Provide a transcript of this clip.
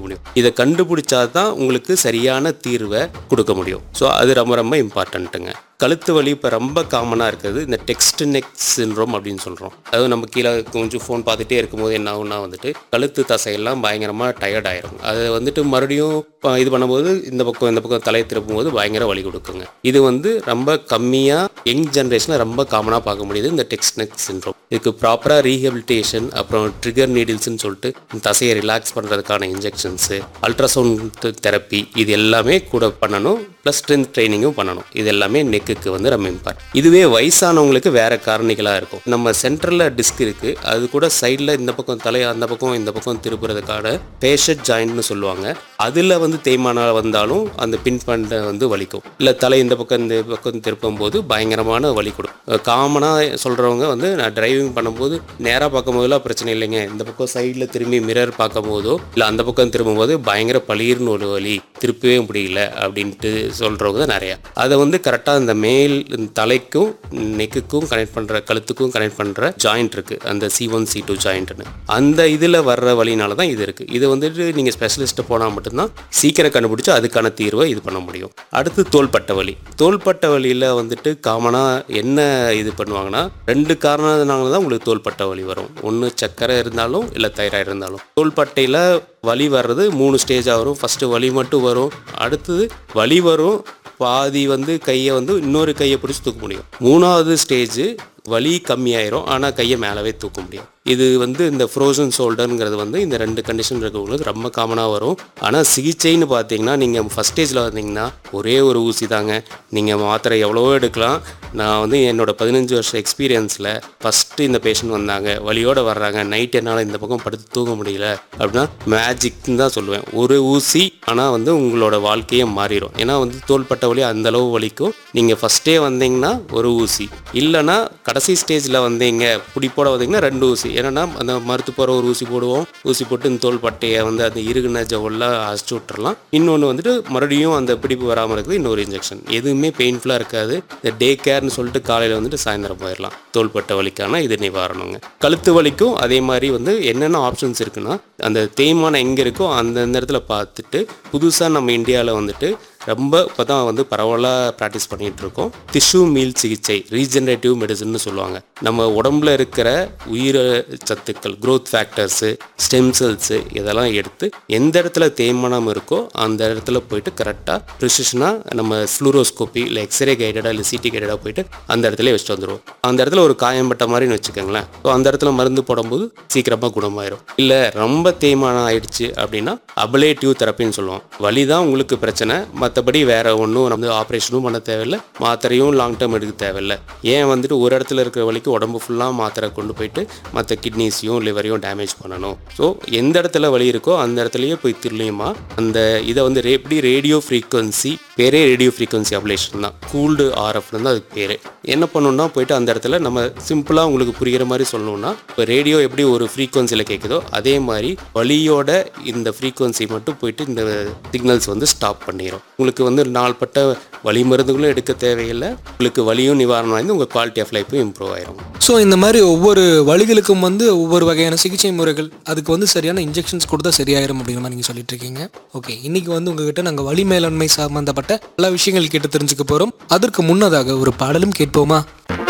முடியும் இதை கண்டுபிடிச்சா தான் உங்களுக்கு சரியான தீர்வை கொடுக்க முடியும் ஸோ அது ரொம்ப ரொம்ப இம்பார்ட்டண்ட்டுங்க கழுத்து வலி இப்போ ரொம்ப காமனாக இருக்குது இந்த டெக்ஸ்ட் நெக் சின்ரோம் அப்படின்னு சொல்கிறோம் அதாவது நம்ம கீழே கொஞ்சம் ஃபோன் பார்த்துட்டே இருக்கும்போது என்ன ஆகும்னா வந்துட்டு கழுத்து தசையெல்லாம் பயங்கரமாக டயர்ட் ஆயிரும் அதை வந்துட்டு மறுபடியும் ப- இது பண்ணும்போது இந்த பக்கம் இந்த பக்கம் தலையை திருப்பும்போது பயங்கர வலி கொடுக்குங்க இது வந்து ரொம்ப கம்மியாக யங் ஜென்ரேஷனில் ரொம்ப காமனாக பார்க்க முடியுது இந்த டெக்ஸ்ட் நெக் சின்ரோம் இதுக்கு ப்ராப்பராக ரீஹபிலிட்டேஷன் அப்புறம் ட்ரிகர் நீடில்ஸ்னு சொல்லிட்டு இந்த தசையை ரிலாக்ஸ் பண்ணுறதுக்கான இன்ஜெக்ஷன்ஸு அல்ட்ராசவுண்ட் தெரப்பி இது எல்லாமே கூட பண்ணணும் ப்ளஸ் ஸ்ட்ரென்த் ட்ரைனிங்கும் பண்ணணும் இது எல்லாமே நெக்குக்கு வந்து ரொம்ப இம்பார்ட் இதுவே வயசானவங்களுக்கு வேற காரணிகளாக இருக்கும் நம்ம சென்டரில் டிஸ்க் இருக்குது அது கூட சைடில் இந்த பக்கம் தலை அந்த பக்கம் இந்த பக்கம் திருப்புறதுக்கான பேஷட் ஜாயிண்ட்னு சொல்லுவாங்க அதில் வந்து தேய்மானம் வந்தாலும் அந்த பின் பண்ண வந்து வலிக்கும் இல்லை தலை இந்த பக்கம் இந்த பக்கம் திருப்பும் போது பயங்கரமான வலி கொடுக்கும் காமனாக சொல்கிறவங்க வந்து நான் டிரைவிங் பண்ணும்போது நேராக பார்க்கும் போதெல்லாம் பிரச்சனை இல்லைங்க இந்த பக்கம் சைடில் திரும்பி மிரர் பார்க்கும் போதோ இல்லை அந்த பக்கம் திரும்பும்போது பயங்கர பளீர்னு ஒரு வலி திருப்பவே முடியல அப்படின்ட்டு சொல்கிறவங்க தான் நிறையா அதை வந்து கரெக்டாக அந்த மேல் தலைக்கும் நெக்குக்கும் கனெக்ட் பண்ணுற கழுத்துக்கும் கனெக்ட் பண்ணுற ஜாயிண்ட் இருக்குது அந்த சி ஒன் சி டூ ஜாயிண்ட்னு அந்த இதில் வர்ற வழினால தான் இது இருக்குது இது வந்துட்டு நீங்கள் ஸ்பெஷலிஸ்ட்டை போனால் மட்டும்தான் சீக்கிரம் கண்டுபிடிச்சு அதுக்கான தீர்வை இது பண்ண முடியும் அடுத்து தோள்பட்ட வலி தோள்பட்ட வலியில் வந்துட்டு காமனாக என்ன இது பண்ணுவாங்கன்னா ரெண்டு காரணத்தினால தான் உங்களுக்கு தோள்பட்ட வலி வரும் ஒன்று சக்கரை இருந்தாலும் இல்லை தைராய்டு இருந்தாலும் தோள்பட்டையில் வலி வர்றது மூணு ஸ்டேஜாக வரும் ஃபஸ்ட்டு வலி மட்டும் வரும் அடுத்தது வலி வரும் பாதி வந்து கையை வந்து இன்னொரு கையை பிடிச்சி தூக்க முடியும் மூணாவது ஸ்டேஜ் வலி கம்மியாயிரும் ஆனால் கையை மேலவே தூக்க முடியும் இது வந்து இந்த ஃப்ரோசன் ஷோல்டருங்கிறது வந்து இந்த ரெண்டு கண்டிஷன் இருக்கிறவங்களுக்கு ரொம்ப காமனாக வரும் ஆனால் சிகிச்சைன்னு பார்த்தீங்கன்னா நீங்கள் ஃபஸ்ட் ஸ்டேஜில் வந்தீங்கன்னா ஒரே ஒரு ஊசி தாங்க நீங்கள் மாத்திரை எவ்வளவோ எடுக்கலாம் நான் வந்து என்னோட பதினஞ்சு வருஷம் எக்ஸ்பீரியன்ஸில் ஃபஸ்ட்டு இந்த பேஷண்ட் வந்தாங்க வலியோடு வர்றாங்க நைட் என்னால் இந்த பக்கம் படுத்து தூங்க முடியல அப்படின்னா மேஜிக்னு தான் சொல்லுவேன் ஒரு ஊசி ஆனால் வந்து உங்களோட வாழ்க்கையே மாறிடும் ஏன்னா வந்து தோள்பட்ட வலி அந்த அளவு வலிக்கும் நீங்கள் ஃபஸ்ட்டே வந்தீங்கன்னா ஒரு ஊசி இல்லைன்னா கடைசி ஸ்டேஜில் வந்தீங்க பிடிப்போட வந்தீங்கன்னா ரெண்டு ஊசி ஏன்னா அந்த மருத்து போகிற ஒரு ஊசி போடுவோம் ஊசி போட்டு இந்த தோள்பட்டையை வந்து அந்த இருகுன ஜவ்வெல்லாம் அழைச்சி விட்டுறலாம் இன்னொன்று வந்துட்டு மறுபடியும் அந்த பிடிப்பு வராமல் இருக்குது இன்னொரு இன்ஜெக்ஷன் எதுவுமே பெயின்ஃபுல்லாக இருக்காது இந்த டே கேர்னு சொல்லிட்டு காலையில் வந்துட்டு சாயந்தரம் போயிடலாம் தோள்பட்ட வலிக்கான இது நிவாரணங்க கழுத்து வலிக்கும் அதே மாதிரி வந்து என்னென்ன ஆப்ஷன்ஸ் இருக்குன்னா அந்த தேய்மானம் எங்கே இருக்கோ அந்த இடத்துல பார்த்துட்டு புதுசாக நம்ம இந்தியாவில் வந்துட்டு ரொம்ப இப்போ தான் வந்து பரவலாக ப்ராக்டிஸ் பண்ணிகிட்டு இருக்கோம் திஷு மீல் சிகிச்சை ரீஜெனரேட்டிவ் மெடிசன்னு சொல்லுவாங்க நம்ம உடம்புல இருக்கிற உயிர சத்துக்கள் growth ஃபேக்டர்ஸு ஸ்டெம் செல்ஸு இதெல்லாம் எடுத்து எந்த இடத்துல தேய்மானம் இருக்கோ அந்த இடத்துல போயிட்டு கரெக்டாக ப்ரிசிஷனாக நம்ம ஃப்ளூரோஸ்கோப்பி இல்லை எக்ஸ்ரே கைடடாக இல்லை சிடி கைடடாக போயிட்டு அந்த இடத்துல வச்சுட்டு வந்துடுவோம் அந்த இடத்துல ஒரு காயம்பட்ட மாதிரின்னு வச்சுக்கோங்களேன் ஸோ அந்த இடத்துல மருந்து போடும்போது சீக்கிரமாக குணமாயிரும் இல்லை ரொம்ப தேய்மானம் ஆயிடுச்சு அப்படின்னா அபலேட்டிவ் தெரப்பின்னு சொல்லுவோம் வலி தான் உங்களுக்கு பிரச்சனை மற்றபடி வேற ஒன்றும் நம்ம ஆப்ரேஷனும் பண்ண தேவையில்லை மாத்திரையும் லாங் டேர்ம் எடுக்க தேவையில்லை ஏன் வந்துட்டு ஒரு இடத்துல இருக்கிற வலிக்கு உடம்பு ஃபுல்லாக மாத்திரை கொண்டு போயிட்டு மற்ற கிட்னிஸையும் லிவரையும் டேமேஜ் பண்ணணும் ஸோ எந்த இடத்துல வலி இருக்கோ அந்த இடத்துலயே போய் திருளியுமா அந்த இதை வந்து ரே- எப்படி ரேடியோ ஃப்ரீக்வன்சி பேரே ரேடியோ ஃப்ரீக்வன்சி அப்ளேஷன் தான் கூல்டு ஆர்எஃப்னு தான் அதுக்கு பேர் என்ன பண்ணணும்னா போயிட்டு அந்த இடத்துல நம்ம சிம்பிளாக உங்களுக்கு புரிகிற மாதிரி சொல்லணும்னா இப்போ ரேடியோ எப்படி ஒரு ஃப்ரீக்வன்சியில் கேட்குதோ அதே மாதிரி வலியோட இந்த ஃப்ரீக்வன்சி மட்டும் போயிட்டு இந்த சிக்னல்ஸ் வந்து ஸ்டாப் பண்ணிடும் உங்களுக்கு வந்து நாள்பட்ட வலி மருந்துகளும் எடுக்க தேவையில்லை உங்களுக்கு வலியும் நிவாரணம் ஆகி உங்கள் குவாலிட்டி ஆஃப் லைஃப்பும் இம்ப்ரூவ் ஆயிரும் ஸோ இந்த மாதிரி ஒவ்வொரு வழிகளுக்கும் வந்து ஒவ்வொரு வகையான சிகிச்சை முறைகள் அதுக்கு வந்து சரியான இன்ஜெக்ஷன்ஸ் கொடுத்தா சரியாயிரும் அப்படிங்கிற மாதிரி நீங்கள் சொல்லிட்டு இருக்கீங்க ஓகே இன்னைக்கு வந்து உங்ககிட்ட நாங்கள் வலி மேலாண்மை சம்பந்தப்பட்ட பல விஷயங்கள் கேட்டு தெரிஞ்சுக்க போகிறோம் அதற்கு முன்னதாக ஒரு பாடலும் கேட்போமா